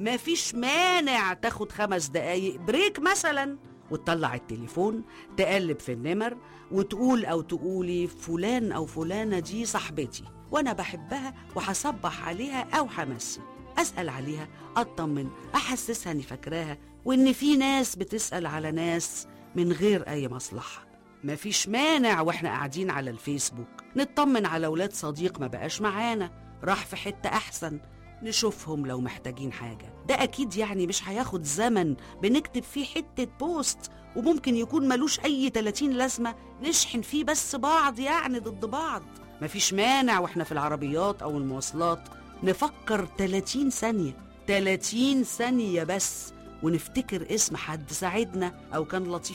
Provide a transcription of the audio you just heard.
مفيش مانع تاخد خمس دقايق بريك مثلا وتطلع التليفون تقلب في النمر وتقول أو تقولي فلان أو فلانة دي صاحبتي وأنا بحبها وهصبح عليها أو همسي أسأل عليها أطمن أحسسها إني فاكراها وإن في ناس بتسأل على ناس من غير أي مصلحة مفيش مانع واحنا قاعدين على الفيسبوك نطمن على ولاد صديق ما بقاش معانا راح في حتة أحسن نشوفهم لو محتاجين حاجة ده أكيد يعني مش هياخد زمن بنكتب فيه حتة بوست وممكن يكون ملوش أي 30 لازمة نشحن فيه بس بعض يعني ضد بعض مفيش مانع واحنا في العربيات أو المواصلات نفكر 30 ثانية 30 ثانية بس ونفتكر اسم حد ساعدنا أو كان لطيف